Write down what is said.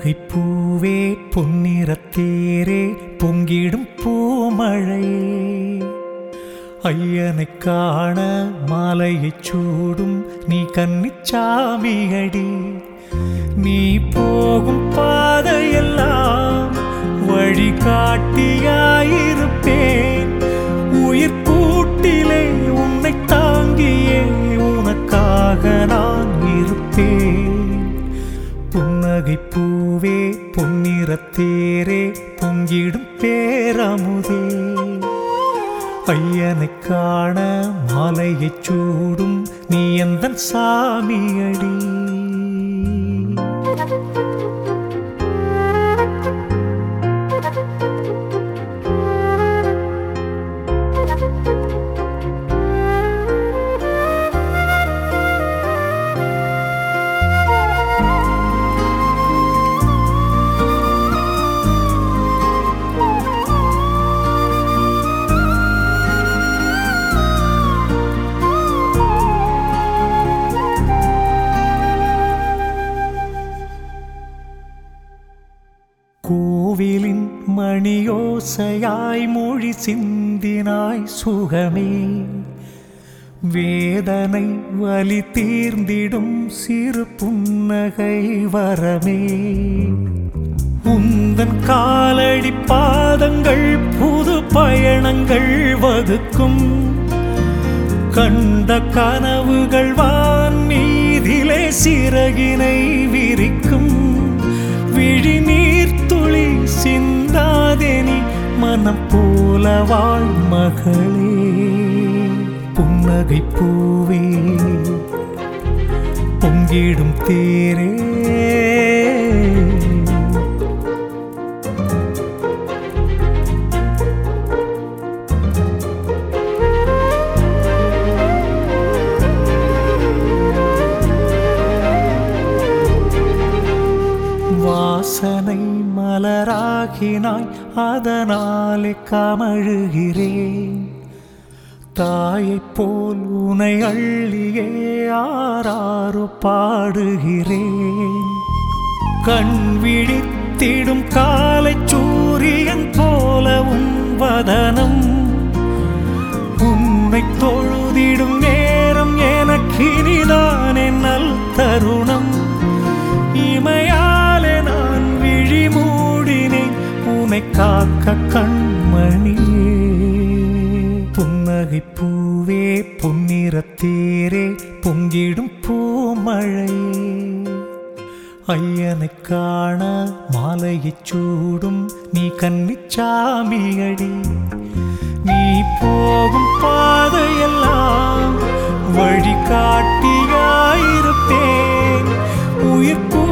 புன்னகை பூவே பொன்னிறத்தேரே பொங்கிடும் பூமழையே ஐயனை காண மாலையைச் சூடும் நீ கன்னிச்சாமியடி நீ போகும் பாதையெல்லாம் வழிகாட்டியாயிருப்பேன் உயிர் கூட்டிலே உன்னை தாங்கியே உனக்காக நான் இருப்பேன் புன்னகை பூவே பொன்னிறத்தேரே பொங்கிடும் பேரமுதே ஐயனை காண மாலையைச் சூடும் நீ எந்த சாமியடி கோவிலின் மணியோசையாய் மொழி சிந்தினாய் சுகமே வேதனை வலி தீர்ந்திடும் சிறு புன்னகை வரமே உந்தன் காலடி பாதங்கள் புது பயணங்கள் வகுக்கும் கண்ட கனவுகள் வான் மீதிலே சிறகினை விரிக்கும் விழிநீர் துளி சிந்தாதெனி மனம் போல வாழ் மகளே புன்னகை பூவே பொங்கிடும் தேரே வாசனை மலராகினாய் அதனாலே கமழுகிறேன் தாயைப் போல் உனை அள்ளியே ஆறாறு பாடுகிறேன் கண் விழித்திடும் காலை சூரியன் போல உன் வதனம் உன்னை தொழுதிடும் நேரம் எனக்கு இனிதானே நல் தருணம் இமையாலே நான் விழி மூடினேன் உன்னை காக்க கண்மணியே புன்னகை பூவே பொன்னிறத்தேரே பொங்கிடும் பூமழையே ஐயனை காண மாலையைச் சூடும் நீ கன்னிச்சாமியடி நீ போகும் பாதையெல்லாம் வழிகாட்டியாயிருப்பேன் உயிர்